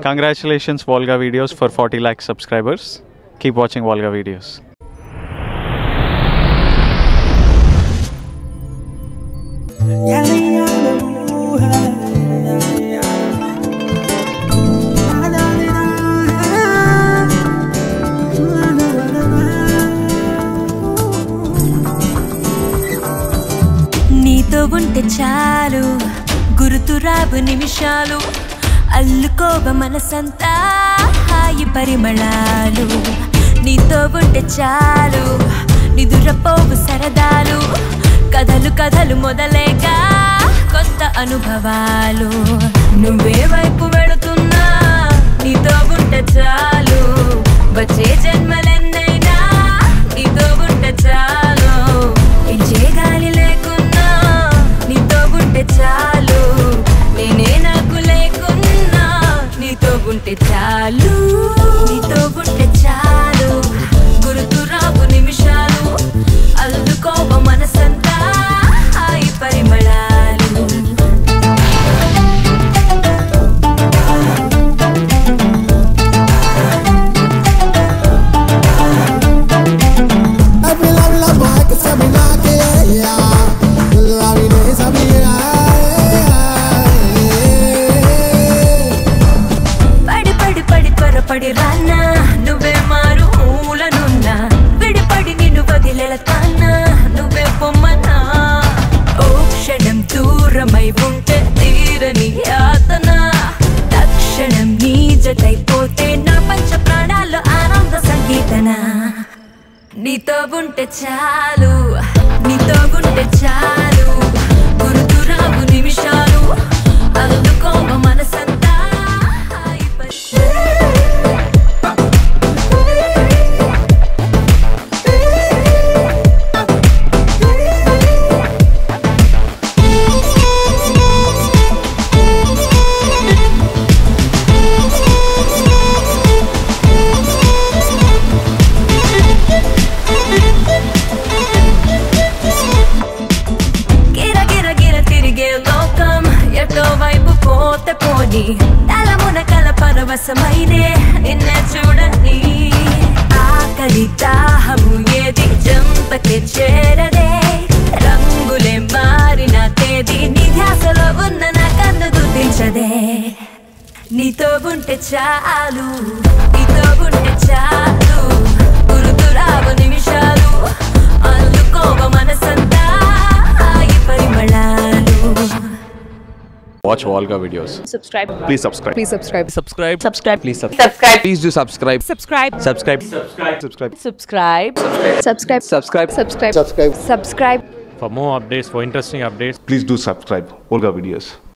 Congratulations, Volga Videos, for 40 lakh subscribers. Keep watching Volga Videos. నీతో ఉంటే చాలు గుర్తురావు నిమిషాలు అల్లుకోవ మనసంతా హాయి పరిమళాలు నీతో ఉంటే చాలు నిదురపోవు సరదాలు కథలు కథలు మొదలేగా కొత్త అనుభవాలు నువ్వే వైపు వెళుతున్నా నీతో ఉంటే చాలు వచ్చే జన్మలెన్నైనా నీతో ఉంటే చాలు ఇచ్చే గాలి లేకున్నా నీతో ఉంటే చాలు నేనే నాకు లేకున్నా నీతో ఉంటే చాలు నీతో ఉంటే చాలు గుర్తురావు నిమిషాలు అల్లుకోవ మనసంతా హాయి పరిమళాలు Every love love boy que sabe nada que La vida es sabía పడి పడి పడి త్వరపడి రానా నువ్వే మారు మూలనున్నా విడిపడి నిన్ను వదిలేతానా నువ్వే పొమ్మనా ఓ క్షణం దూరమై ఉంటే తీరని యాతన తక్షణం నీ జతైపోతే నా పంచ ప్రాణాల్లో ఆనంద సంగీతన నీతో ఉంటే చాలు నీతో ఉంటే చాలు గుర్తురావు నిమిషాలు అందుకోమ మనసంతా హాయి పరి- గిర గిర గిర తిరిగే లోకం ఎటో వైపు పోతే పోని తలమున కల పరవశమైనే నిన్నే చూడని ఆకలి దాహము ఏది జంపకే చేరదే రంగులే మారిన తేదీ నీ ధ్యాసలో ఉన్న నా కన్ను గుర్తించదే నీతో ఉంటే చాలు నీతో ఉంటే చాలు గుర్తురావు నిమిషాలు అందుకోవ మనసంతా హాయి పరిమళాలు Watch Volga videos. subscribe Please subscribe. please subscribe Subscribe. subscribe Please subscribe. subscribe Please do subscribe. subscribe Subscribe. Subscribe. Subscribe. subscribe subscribe Subscribe. subscribe Subscribe subscribe For more updates, for interesting updates, Please do subscribe Olga Videos.